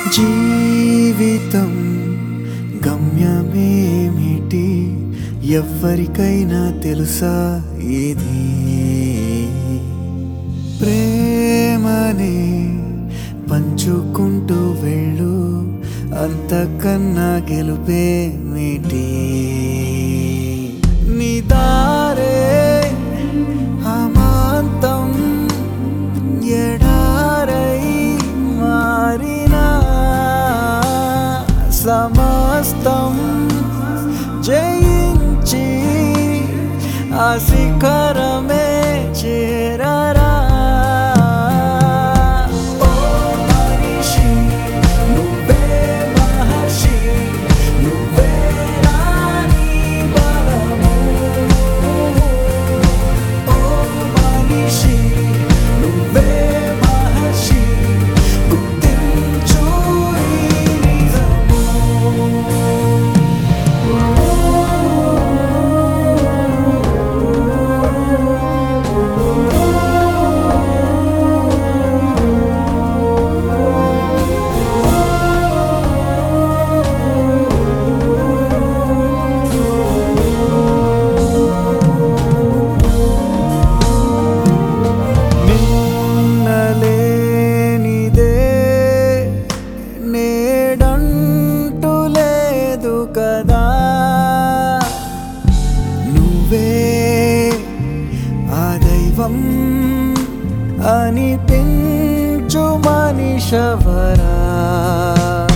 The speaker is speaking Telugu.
జీవితం గమ్యమేమిటి ఎవ్వరికైనా తెలుసా ఇది ప్రేమనే పంచుకుంటూ వెళ్ళు అంతకన్నా గెలుపేమిటి నిదారే అమాంతం ఎడారై మారినా సమస్తం జయించి ఆ శిఖరమే చేరరా ఓ మనిషి నువ్వే మహర్షి నువ్వే రాణి బలము ఓ మనిషి నువ్వే మహర్షి గుర్తించు ఈ నిజము నిన్నలేనిదే నేడంటూ లేదు కదా నువ్వే ఆ దైవం అనిపించు మనిషవరా